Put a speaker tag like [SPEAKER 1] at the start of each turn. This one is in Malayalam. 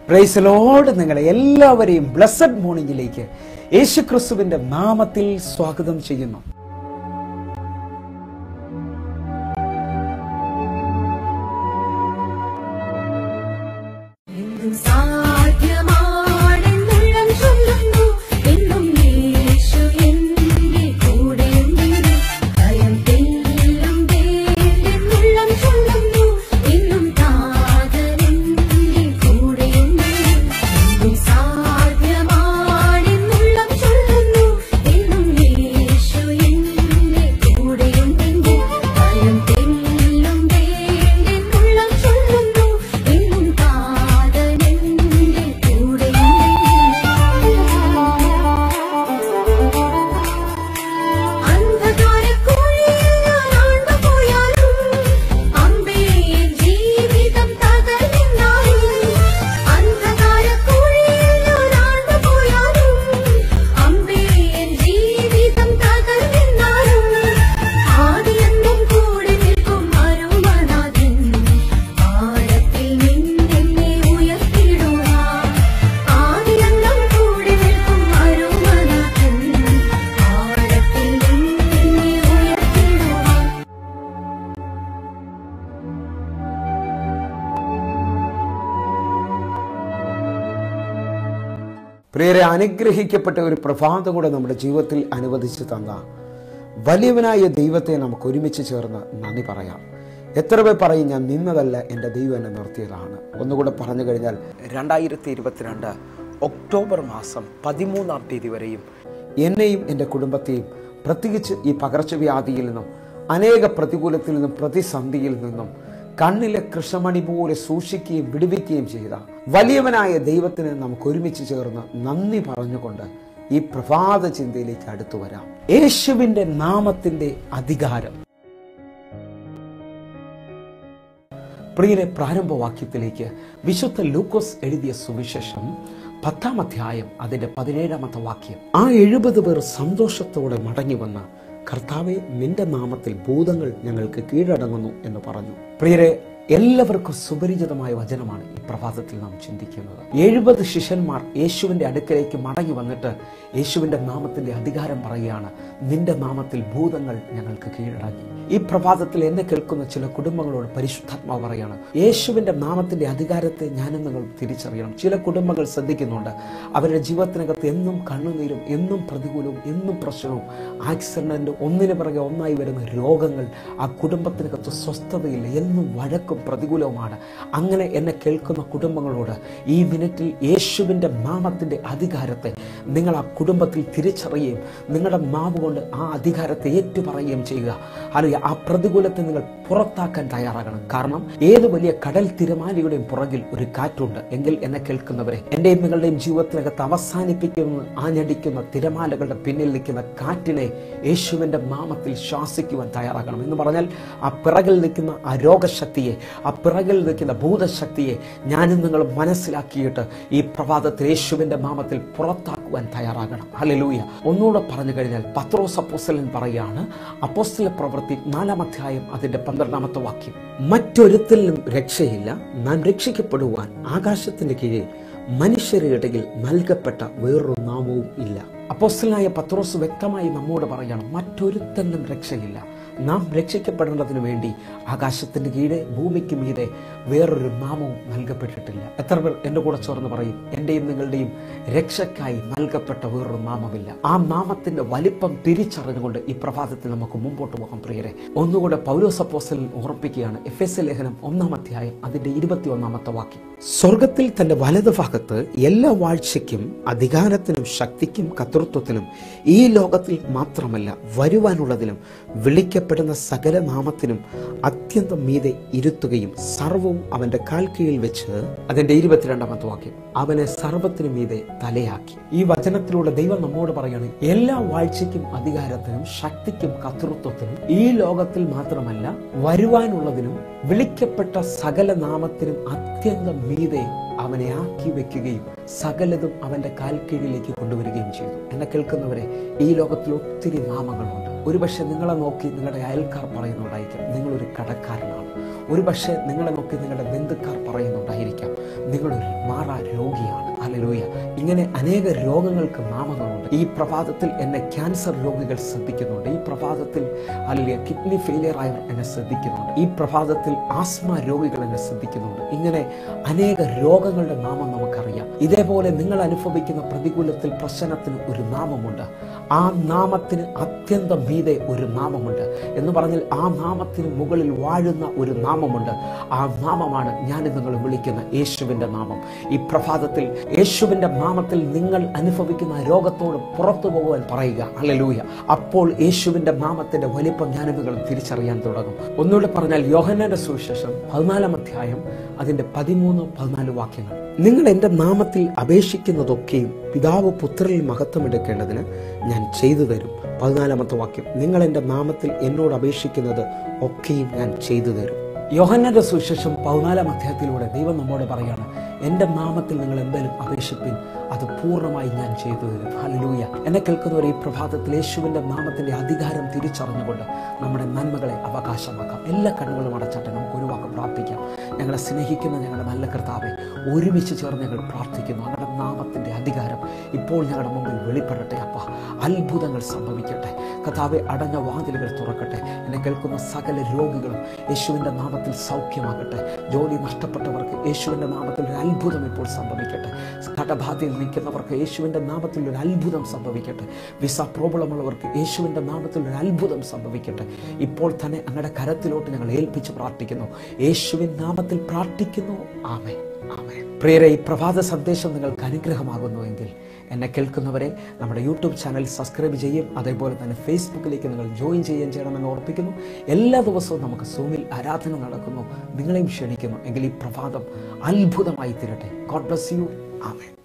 [SPEAKER 1] പ്രൈസലോട് നിങ്ങളെ എല്ലാവരെയും ബ്ലസ്സഡ് മോർണിംഗിലേക്ക് യേശു ക്രിസ്തുവിന്റെ നാമത്തിൽ സ്വാഗതം ചെയ്യുന്നു
[SPEAKER 2] എന്തും സാധ്യമാണെന്നുള്ളം ചൊല്ലുന്നു എന്നും യേശു എന്റെ കൂടെയുണ്ടെന്ന് ഭയം തെല്ലും വേണ്ടെന്നുള്ളം ചൊല്ലുന്നു എന്നും താതൻ എന്റെ കൂടെയുണ്ടെന്ന് എന്തും സാധ്യമാണെന്നുള്ളം ചൊല്ലുന്നു എന്നും യേശു എന്റെ കൂടെയുണ്ടെങ്കിൽ ഭയം തെല്ലും വേണ്ടെന്നുള്ളം ചൊല്ലുന്നു എന്നും താതൻ എന്റെ കൂടെയുണ്ടെങ്കിൽ അന്ധകാരക്കുഴിയിൽ ഞാൻ ആണ്ടുപോയാലും അമ്പേ എൻ ജീവിതം തകർന്നെന്നാലും അന്ധകാരക്കുഴിയിൽ ഞാൻ ആണ്ടുപോയാലും അമ്പേ എൻ ജീവിതം തകർന്നെന്നാലും ആദിയെന്നും കൂടെ നിൽക്കും അരുമനാഥൻ ആഴത്തിൽ നിന്നെന്നെ ഉയർത്തിടുക ആദിയെന്നും കൂടെ നിൽക്കും അരുമനാഥൻ ആഴത്തിൽ നിന്നെന്നെ ഉയർത്തിടുക
[SPEAKER 1] പ്രിയരെ അനുഗ്രഹിക്കപ്പെട്ട ഒരു പ്രഭാതം കൂടെ നമ്മുടെ ജീവിതത്തിൽ അനുവദിച്ചു തന്ന വലിയവനായ ദൈവത്തെ നമുക്ക് ഒരുമിച്ച് ചേർന്ന് നന്ദി പറയാം എത്ര പേർ പറയും ഞാൻ നിന്നതല്ല എൻ്റെ ദൈവം എന്നെ നിർത്തിയതാണ് ഒന്നുകൂടെ പറഞ്ഞു കഴിഞ്ഞാൽ രണ്ടായിരത്തി ഇരുപത്തിരണ്ട് ഒക്ടോബർ മാസം പതിമൂന്നാം തീയതി വരെയും എന്നെയും എൻ്റെ കുടുംബത്തെയും പ്രത്യേകിച്ച് ഈ പകർച്ചവ്യാധിയിൽ നിന്നും അനേക പ്രതികൂലത്തിൽ നിന്നും പ്രതിസന്ധിയിൽ നിന്നും കണ്ണിലെ കൃഷ്ണമണി പോലെ സൂക്ഷിക്കുകയും വിടുവിക്കുകയും ചെയ്ത വലിയവനായ ദൈവത്തിന് നമുക്ക് ഒരുമിച്ച് ചേർന്ന് നന്ദി പറഞ്ഞുകൊണ്ട് ഈ പ്രഭാത ചിന്തയിലേക്ക് അടുത്തു വരാം യേശുവിന്റെ നാമത്തിന്റെ അധികാരം പ്രിയരെ പ്രാരംഭവാക്യത്തിലേക്ക് വിശുദ്ധ ലൂക്കോസ് എഴുതിയ സുവിശേഷം പത്താം അധ്യായം അതിന്റെ പതിനേഴാമത്തെ വാക്യം ആ എഴുപത് പേർ സന്തോഷത്തോടെ മടങ്ങി വന്ന് കർത്താവെ നിന്റെ നാമത്തിൽ ഭൂതങ്ങൾ ഞങ്ങൾക്ക് കീഴടങ്ങുന്നു എന്ന് പറഞ്ഞു പ്രിയരെ എല്ലാവർക്കും സുപരിചിതമായ വചനമാണ് ഈ പ്രഭാതത്തിൽ നാം ചിന്തിക്കുന്നത് എഴുപത് ശിഷ്യന്മാർ യേശുവിന്റെ അടുക്കലേക്ക് മടങ്ങി വന്നിട്ട് യേശുവിന്റെ നാമത്തിന്റെ അധികാരം പറയുകയാണ് നിന്റെ നാമത്തിൽ ഭൂതങ്ങൾ ഞങ്ങൾക്ക് കീഴടങ്ങി ഈ പ്രഭാതത്തിൽ എന്നെ കേൾക്കുന്ന ചില കുടുംബങ്ങളോട് പരിശുദ്ധാത്മാവ് പറയാണ് യേശുവിന്റെ നാമത്തിന്റെ അധികാരത്തെ ഞാനും നിങ്ങൾ തിരിച്ചറിയണം ചില കുടുംബങ്ങൾ ശ്രദ്ധിക്കുന്നുണ്ട് അവരുടെ ജീവിതത്തിനകത്ത് എന്നും കണ്ണുനീരും എന്നും പ്രതികൂലവും എന്നും പ്രശ്നവും ആക്സിഡന്റ് ഒന്നിനു പിറകെ ഒന്നായി വരുന്ന രോഗങ്ങൾ ആ കുടുംബത്തിനകത്ത് സ്വസ്ഥതയില്ല എന്നും വഴക്കും പ്രതികൂലവുമാണ് അങ്ങനെ എന്നെ കേൾക്കുന്ന കുടുംബങ്ങളോട് ഈ മിനിറ്റിൽ യേശുവിൻ്റെ നാമത്തിൻ്റെ അധികാരത്തെ നിങ്ങൾ ആ കുടുംബത്തിൽ തിരിച്ചറിയുകയും നിങ്ങളുടെ നാവ് കൊണ്ട് ആ അധികാരത്തെ ഏറ്റുപറയുകയും ചെയ്യുക അല്ലെങ്കിൽ ആ പ്രതികൂലത്തെ നിങ്ങൾ പുറത്താക്കാൻ തയ്യാറാകണം കാരണം ഏത് വലിയ കടൽ തിരമാലയുടെയും പുറകിൽ ഒരു കാറ്റുണ്ട് എങ്കിൽ എന്നെ കേൾക്കുന്നവരെ എൻ്റെയും നിങ്ങളുടെയും ജീവിതത്തിനകത്ത് അവസാനിപ്പിക്കുന്ന ആഞ്ഞടിക്കുന്ന തിരമാലകളുടെ പിന്നിൽ നിൽക്കുന്ന കാറ്റിനെ യേശുവിൻ്റെ നാമത്തിൽ ശ്വാസിക്കുവാൻ തയ്യാറാകണം എന്ന് പറഞ്ഞാൽ ആ പിറകിൽ നിൽക്കുന്ന ആ രോഗശക്തിയെ ആ പിറകിൽ നിൽക്കുന്ന ഭൂതശക്തിയെ ഞാനും നിങ്ങൾ മനസ്സിലാക്കിയിട്ട് ഈ പ്രഭാതത്തിൽ യേശുവിൻ്റെ നാമത്തിൽ പുറത്താക്കുവാൻ തയ്യാറാകണം ഹല്ലേലൂയ ഒന്നുകൂടെ പറഞ്ഞു കഴിഞ്ഞാൽ പത്രോസ് അപ്പോസ്തലൻ പറയാണ് അപ്പോസ്തല പ്രവൃത്തി നാലാം അധ്യായം അതിന്റെ പന്ത്രണ്ടാമത്തെ വാക്യം മറ്റൊരുത്തലിനും രക്ഷയില്ല നാം രക്ഷിക്കപ്പെടുവാൻ ആകാശത്തിന്റെ കീഴിൽ മനുഷ്യരുടെ ഇടയിൽ നൽകപ്പെട്ട വേറൊരു നാമവും ഇല്ല അപ്പോസ്തലനായ പത്രോസ് വ്യക്തമായി നമ്മോട് പറയണം മറ്റൊരുത്തനും രക്ഷയില്ല നാം രക്ഷിക്കപ്പെടേണ്ടതിനു വേണ്ടി ആകാശത്തിന്റെ കീഴെ ഭൂമിക്ക് മീതെ വേറൊരു നാമവും നൽകപ്പെട്ടിട്ടില്ല എത്ര പേർ എൻ്റെ കൂടെ ചേർന്ന് പറയും എൻ്റെയും നിങ്ങളുടെയും രക്ഷയ്ക്കായി നൽകപ്പെട്ട വേറൊരു നാമമില്ല ആ നാമത്തിന്റെ വലിപ്പം തിരിച്ചറിഞ്ഞുകൊണ്ട് ഈ പ്രഭാതത്തിൽ നമുക്ക് മുമ്പോട്ട് പോകാം പ്രിയരെ ഒന്നുകൂടെ പൗലോസപ്പോസലിൽ ഓർപ്പിക്കുകയാണ് എഫ് എസ് ലേഖനം ഒന്നാം അധ്യായം അതിന്റെ ഇരുപത്തി ഒന്നാമത്തെ വാക്യം സ്വർഗത്തിൽ തന്റെ വലതുഭാഗത്ത് എല്ലാ വാഴ്ചയ്ക്കും അധികാരത്തിനും ശക്തിക്കും കർത്തൃത്വത്തിനും ഈ ലോകത്തിൽ മാത്രമല്ല വരുവാനുള്ളതിലും വിളിക്കപ്പെടുന്ന സകല നാമത്തിനും അത്യന്തം മീതെ ഇരുത്തുകയും സർവവും അവന്റെ കാൽ കീഴിൽ വെച്ച് അതിന്റെ ഇരുപത്തിരണ്ടാമത്തെ വാക്യം അവനെ സർവത്തിനു മീതെ തലയാക്കി ഈ വചനത്തിലൂടെ ദൈവം നമ്മോട് പറയാണ് എല്ലാ വാഴ്ചയ്ക്കും അധികാരത്തിനും ശക്തിക്കും കർത്തൃത്വത്തിനും ഈ ലോകത്തിൽ മാത്രമല്ല വരുവാനുള്ളതിനും വിളിക്കപ്പെട്ട സകല നാമത്തിനും അത്യന്തം മീതെ അവനെ ആക്കി വെക്കുകയും സകലതും അവന്റെ കാൽ കീഴിലേക്ക് കൊണ്ടുവരികയും ചെയ്തു എന്നെ കേൾക്കുന്നവരെ ഈ ലോകത്തിൽ ഒത്തിരി നാമങ്ങളുണ്ട് ഒരുപക്ഷെ നിങ്ങളെ നോക്കി നിങ്ങളുടെ അയൽക്കാർ പറയുന്നുണ്ടായിരിക്കും നിങ്ങളൊരു കടക്കാരനാണ് ഒരുപക്ഷെ നിങ്ങളെ നോക്കി നിങ്ങളുടെ ബന്ധുക്കാർ പറയുന്നുണ്ടായിരിക്കാം നിങ്ങളൊരു മാറാ രോഗിയാണ് അലലൂയ ഇങ്ങനെ അനേക രോഗങ്ങൾക്ക് നാമങ്ങളുണ്ട് ഈ പ്രഭാതത്തിൽ എന്നെ ക്യാൻസർ രോഗികൾ ശ്രദ്ധിക്കുന്നുണ്ട് ഈ പ്രഭാതത്തിൽ അല്ലെങ്കിൽ കിഡ്നി ഫെയിലിയർ ആയവർ എന്നെ ശ്രദ്ധിക്കുന്നുണ്ട് ഈ പ്രഭാതത്തിൽ ആസ്മ രോഗികൾ എന്നെ ശ്രദ്ധിക്കുന്നുണ്ട് ഇങ്ങനെ അനേക രോഗങ്ങളുടെ നാമം നമുക്കറിയാം ഇതേപോലെ നിങ്ങൾ അനുഭവിക്കുന്ന പ്രതികൂലത്തിൽ പ്രശ്നത്തിന് ഒരു നാമമുണ്ട് ആ നാമത്തിന് അത്യന്തം മീതെ ഒരു നാമമുണ്ട് എന്ന് പറഞ്ഞാൽ ആ നാമത്തിന് മുകളിൽ വാഴുന്ന ഒരു നാമമുണ്ട് ആ നാമമാണ് ഞാൻ നിങ്ങൾ വിളിക്കുന്ന യേശുവിൻ്റെ നാമം ഈ പ്രഭാതത്തിൽ യേശുവിൻ്റെ നാമത്തിൽ നിങ്ങൾ അനുഭവിക്കുന്ന രോഗത്തോട് പുറത്തു പോകുവാൻ പറയുക അല്ലലൂയ അപ്പോൾ യേശുവിൻ്റെ നാമത്തിൻ്റെ വലിപ്പം ജ്ഞാനങ്ങളും തിരിച്ചറിയാൻ തുടങ്ങും ഒന്നുകൂടെ പറഞ്ഞാൽ യോഹന്നാന്റെ സുവിശേഷം പതിനാലാം അധ്യായം അതിൻ്റെ പതിമൂന്ന് പതിനാല് വാക്യങ്ങൾ നിങ്ങൾ എൻ്റെ നാമത്തിൽ അപേക്ഷിക്കുന്നതൊക്കെയും പിതാവ് പുത്രനിൽ മഹത്വമെടുക്കേണ്ടതിന് ഞാൻ ചെയ്തു തരും പതിനാലാമത്തെ വാക്യം നിങ്ങൾ എൻ്റെ നാമത്തിൽ എന്നോട് അപേക്ഷിക്കുന്നത് ഒക്കെയും ഞാൻ ചെയ്തു തരും യോഹന്നന്റെ സുവിശേഷം പതിനാലാം അധ്യായത്തിലൂടെ ദൈവം നമ്മോട് പറയാണ് എൻ്റെ നാമത്തിൽ നിങ്ങൾ എന്തെങ്കിലും അപേക്ഷിപ്പിൻ അത് പൂർണ്ണമായി ഞാൻ ചെയ്തു തരും ഹല്ലേലൂയ എന്നെ കേൾക്കുന്നവർ ഈ പ്രഭാതത്തിൽ യേശുവിൻ്റെ നാമത്തിൻ്റെ അധികാരം തിരിച്ചറിഞ്ഞുകൊണ്ട് നമ്മുടെ നന്മകളെ അവകാശമാക്കാം എല്ലാ കണ്ണുകളും അടച്ചാട്ടെ നമുക്ക് ഒരു വാക്ക് പ്രാർത്ഥിക്കാം ഞങ്ങളെ സ്നേഹിക്കുന്ന ഞങ്ങളുടെ നല്ല കർത്താവെ ഒരുമിച്ച് ചേർന്ന് ഞങ്ങൾ പ്രാർത്ഥിക്കുന്നു ഞങ്ങളുടെ നാമത്തിൻ്റെ അധികാരം ഇപ്പോൾ ഞങ്ങളുടെ മുമ്പിൽ വെളിപ്പെടട്ടെ അപ്പ അത്ഭുതങ്ങൾ സംഭവിക്കട്ടെ കർത്താവെ അടഞ്ഞ വാതിലുകൾ തുറക്കട്ടെ എന്നെ കേൾക്കുന്ന സകല രോഗികളും യേശുവിൻ്റെ നാമത്തിൽ സൗഖ്യമാകട്ടെ ജോലി നഷ്ടപ്പെട്ടവർക്ക് യേശുവിൻ്റെ നാമത്തിൽ ഒരു അത്ഭുതം ഇപ്പോൾ സംഭവിക്കട്ടെ കടബാധയിൽ നിൽക്കുന്നവർക്ക് യേശുവിൻ്റെ നാമത്തിൽ ഒരു അത്ഭുതം സംഭവിക്കട്ടെ വിസ പ്രോബ്ലം ഉള്ളവർക്ക് യേശുവിൻ്റെ നാമത്തിൽ ഒരു അത്ഭുതം സംഭവിക്കട്ടെ ഇപ്പോൾ തന്നെ അങ്ങയുടെ കരത്തിലോട്ട് ഞങ്ങൾ ഏൽപ്പിച്ച് പ്രാർത്ഥിക്കുന്നു യേശുവിൻ നാമത്തിൽ പ്രാർത്ഥിക്കുന്നു ആമേ ആമേ പ്രിയരെ ഈ പ്രഭാത സന്ദേശം നിങ്ങൾക്ക് അനുഗ്രഹമാകുന്നു എങ്കിൽ എന്നെ കേൾക്കുന്നവരെ നമ്മുടെ യൂട്യൂബ് ചാനൽ സബ്സ്ക്രൈബ് ചെയ്യും അതേപോലെ തന്നെ ഫേസ്ബുക്കിലേക്ക് നിങ്ങൾ ജോയിൻ ചെയ്യുകയും ചെയ്യണമെന്ന് ഓർപ്പിക്കുന്നു എല്ലാ ദിവസവും നമുക്ക് സൂമിൽ ആരാധന നടക്കുന്നു നിങ്ങളെയും ക്ഷണിക്കുന്നു എങ്കിൽ ഈ പ്രഭാതം അത്ഭുതമായി തീരട്ടെ ഗോഡ് ബ്ലസ് യു ആമേ